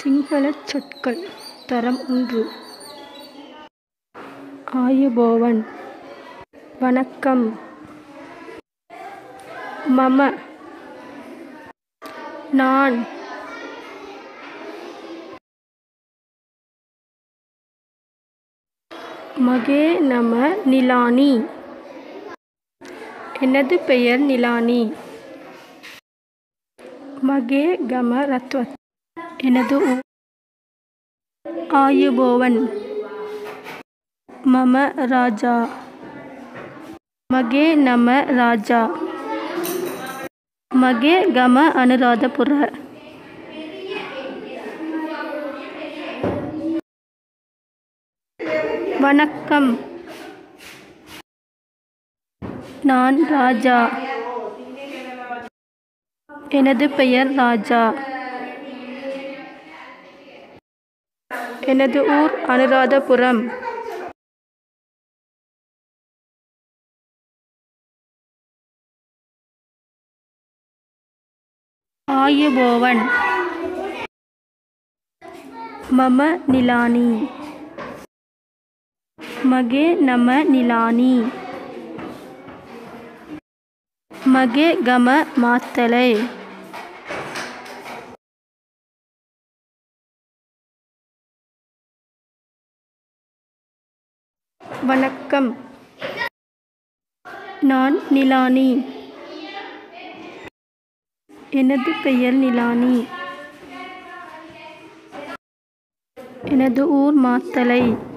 சிங்களச் சொற்கள் தரம் ஒன்று ஆயுபோவன் வணக்கம் மம நான் மகே நம நிலானி எனது பெயர் நிலானி மகே கம ரத்வத் எனது ஊர் ஆயுபோவன் மம ராஜா மகே நம ராஜா மகே கம அனுராதபுர வணக்கம் நான் ராஜா எனது பெயர் ராஜா எனது ஊர் அனுராதபுரம் ஆயுபோவன் மம நிலானி மகே நம நிலானி மகே கம மாத்தலை வணக்கம் நான் நிலானி எனது பெயர் நிலானி எனது ஊர் மாத்தலை